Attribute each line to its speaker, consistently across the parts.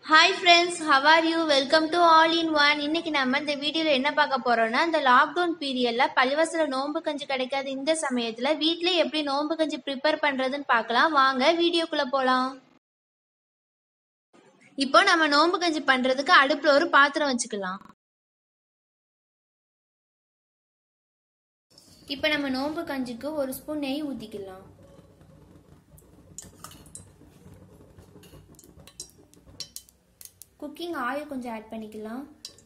Speaker 1: hi friends how are you welcome to all in one இன்னைக்கு நம்ம இந்த வீடியோல என்ன பார்க்க போறோம்னா இந்த லாக்டவுன் பீரியட்ல பள்ளிவாசல நோன்பு கஞ்சி கிடைக்காத இந்த சமயத்துல வீட்ல எப்படி நோன்பு கஞ்சி ப்ரிப்பேர் பண்றதுன்னு பார்க்கலாம் வாங்க வீடியோக்குள்ள போலாம் இப்போ நம்ம நோன்பு கஞ்சி பண்றதுக்கு அடுப்புல ஒரு பாத்திரம் வச்சுக்கலாம் இப்போ நம்ம நோன்பு கஞ்சிக்கு ஒரு ஸ்பூன் நெய் ஊத்திக்கலாம் குக்கிங் ஆயில் கொஞ்சம் ஆட் பண்ணிக்கலாம்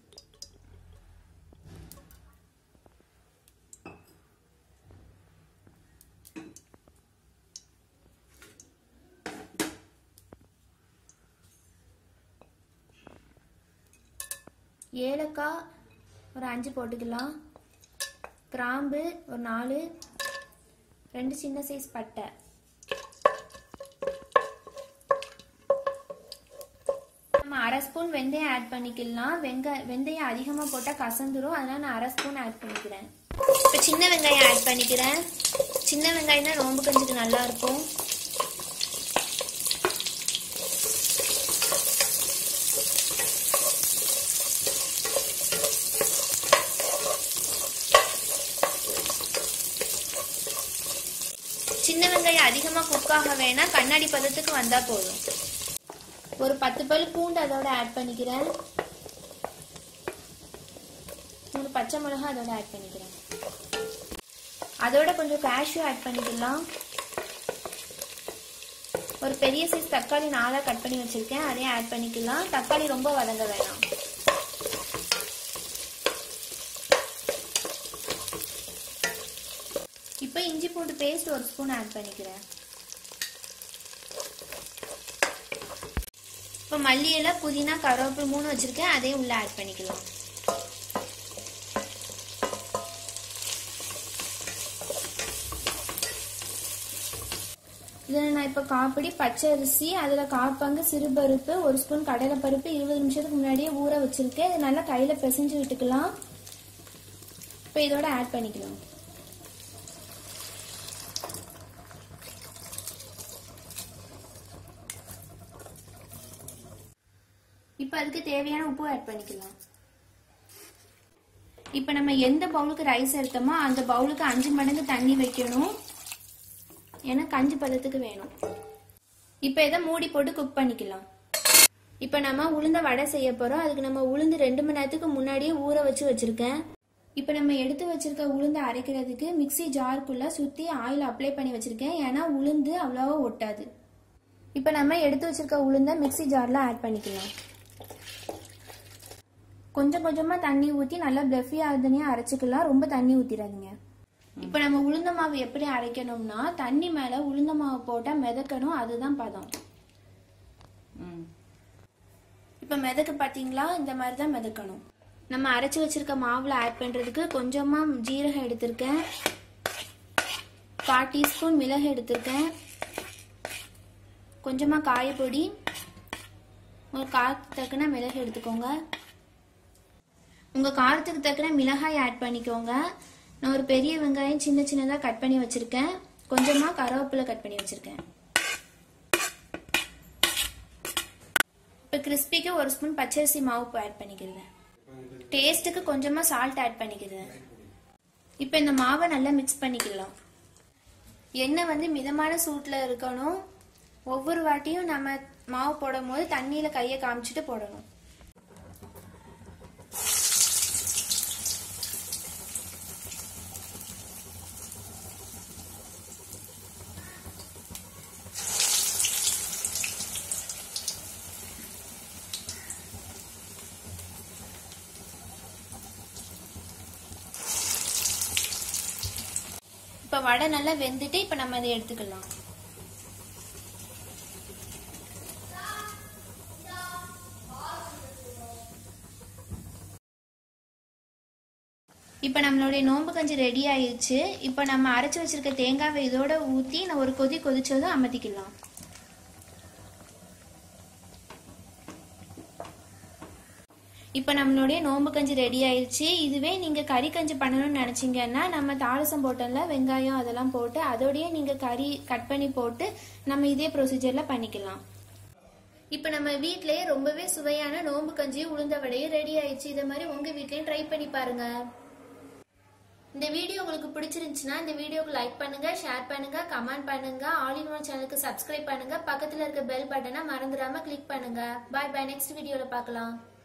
Speaker 1: ஏலக்காய் ஒரு அஞ்சு போட்டுக்கலாம் கிராம்பு ஒரு நாலு ரெண்டு சின்ன சைஸ் பட்டை நம்ம அரை ஸ்பூன் வெந்தயம் ஆட் பண்ணிக்கலாம் வெங்காய வெந்தயம் அதிகமாக போட்டால் கசந்துரும் அதனால நான் அரை ஸ்பூன் ஆட் பண்ணிக்கிறேன் இப்போ சின்ன வெங்காயம் ஆட் பண்ணிக்கிறேன் சின்ன வெங்காயம் தான் நோம்பு கஞ்சிக்கு நல்லா இருக்கும் சின்ன வெங்காயம் அதிகமாக குக் ஆக வேணாம் கண்ணாடி பதத்துக்கு வந்தால் போதும் ஒரு பத்து பல் பூண்டு அதோட ஆட் பண்ணிக்கிறேன் மூணு பச்சை மிளகா அதோட ஆட் பண்ணிக்கிறேன் அதோட கொஞ்சம் கேஷ்யூ ஆட் பண்ணிக்கலாம் ஒரு பெரிய சைஸ் தக்காளி நாளாக கட் பண்ணி வச்சிருக்கேன் அதையும் ஆட் பண்ணிக்கலாம் தக்காளி ரொம்ப வதங்க வேணாம் இப்போ இஞ்சி பூண்டு பேஸ்ட் ஒரு ஸ்பூன் ஆட் பண்ணிக்கிறேன் இப்போ மல்லி இலை புதினா கருவேப்பிலை மூணு வச்சுருக்கேன் அதையும் உள்ளே ஆட் பண்ணிக்கலாம் இதில் நான் இப்போ காப்பிடி பச்சை அரிசி அதில் காப்பங்கு சிறுபருப்பு ஒரு ஸ்பூன் கடலைப்பருப்பு இருபது நிமிஷத்துக்கு முன்னாடியே ஊற வச்சுருக்கேன் இது நல்லா கையில் பிசைஞ்சு விட்டுக்கலாம் இப்போ இதோட ஆட் பண்ணிக்கலாம் இப்போ அதுக்கு தேவையான உப்பு ஆட் பண்ணிக்கலாம் இப்போ நம்ம எந்த பவுலுக்கு ரைஸ் எடுத்தோமோ அந்த பவுலுக்கு அஞ்சு மடங்கு தண்ணி வைக்கணும் ஏன்னா கஞ்சி பதத்துக்கு வேணும் இப்போ இதை மூடி போட்டு குக் பண்ணிக்கலாம் இப்போ நம்ம உளுந்த வடை செய்ய போகிறோம் அதுக்கு நம்ம உளுந்து ரெண்டு மணி நேரத்துக்கு முன்னாடியே ஊற வச்சு வச்சுருக்கேன் இப்போ நம்ம எடுத்து வச்சிருக்க உளுந்து அரைக்கிறதுக்கு மிக்சி ஜாருக்குள்ளே சுற்றி ஆயில் அப்ளை பண்ணி வச்சுருக்கேன் ஏன்னா உளுந்து அவ்வளோவா ஒட்டாது இப்போ நம்ம எடுத்து வச்சிருக்க உளுந்த மிக்சி ஜாரில் ஆட் பண்ணிக்கலாம் கொஞ்சம் கொஞ்சமாக தண்ணி ஊற்றி நல்லா பிளஃபி ஆகுதுனையாக அரைச்சிக்கலாம் ரொம்ப தண்ணி ஊற்றிடாதீங்க இப்போ நம்ம உளுந்த மாவு எப்படி அரைக்கணும்னா தண்ணி மேலே உளுந்த மாவு போட்டால் மிதக்கணும் அதுதான் பதம் இப்போ மிதக்கு பார்த்தீங்களா இந்த மாதிரி தான் மிதக்கணும் நம்ம அரைச்சி வச்சிருக்க மாவில் ஆட் பண்ணுறதுக்கு கொஞ்சமாக ஜீரகம் எடுத்திருக்கேன் கால் டீஸ்பூன் மிளகு எடுத்திருக்கேன் கொஞ்சமாக காயப்பொடி ஒரு காரத்துக்கு தக்கன மிளகு எடுத்துக்கோங்க உங்கள் காரத்துக்கு தக்கன மிளகாய் ஆட் பண்ணிக்கோங்க நான் ஒரு பெரிய வெங்காயம் சின்ன சின்னதாக கட் பண்ணி வச்சுருக்கேன் கொஞ்சமாக கருவேப்பிலை கட் பண்ணி வச்சுருக்கேன் இப்போ கிறிஸ்பிக்கு ஒரு ஸ்பூன் பச்சரிசி மாவு ஆட் பண்ணிக்கிறேன் டேஸ்ட்டுக்கு கொஞ்சமாக சால்ட் ஆட் பண்ணிக்கிறேன் இப்போ இந்த மாவை நல்லா மிக்ஸ் பண்ணிக்கலாம் எண்ணெய் வந்து மிதமான சூட்டில் இருக்கணும் ஒவ்வொரு வாட்டியும் நம்ம மாவு போடும் போது தண்ணியில் கையை காமிச்சிட்டு போடணும் இப்போ வடை நல்லா வெந்துட்டு இப்போ நம்ம அதை எடுத்துக்கலாம் இப்போ நம்மளுடைய நோம்பு கஞ்சி ரெடி ஆயிடுச்சு இப்போ நம்ம அரைச்சி வச்சிருக்க தேங்காவை இதோட ஊற்றி நான் ஒரு கொதி கொதிச்சதும் அமர்த்திக்கலாம் இப்போ நம்மளுடைய நோம்பு கஞ்சி ரெடி ஆயிடுச்சு இதுவே நீங்கள் கறி கஞ்சி பண்ணணும்னு நினச்சிங்கன்னா நம்ம தாளசம் போட்டோம்ல வெங்காயம் அதெல்லாம் போட்டு அதோடய நீங்கள் கறி கட் பண்ணி போட்டு நம்ம இதே ப்ரொசீஜரில் பண்ணிக்கலாம் இப்போ நம்ம வீட்லயே ரொம்பவே சுவையான நோம்பு கஞ்சியும் உளுந்த வடையும் ரெடி ஆயிடுச்சு இதை மாதிரி உங்க வீட்லயும் ட்ரை பண்ணி பாருங்க இந்த வீடியோ உங்களுக்கு பிடிச்சிருந்துச்சுன்னா இந்த வீடியோக்கு லைக் பண்ணுங்க ஷேர் பண்ணுங்க கமெண்ட் பண்ணுங்க ஆல் இன் ஒன் சேனலுக்கு சப்ஸ்கிரைப் பண்ணுங்க பக்கத்துல இருக்க பெல் பட்டனை மறந்துடாம கிளிக் பண்ணுங்க பாய் பை நெக்ஸ்ட் வீடியோல பார்க்கலாம்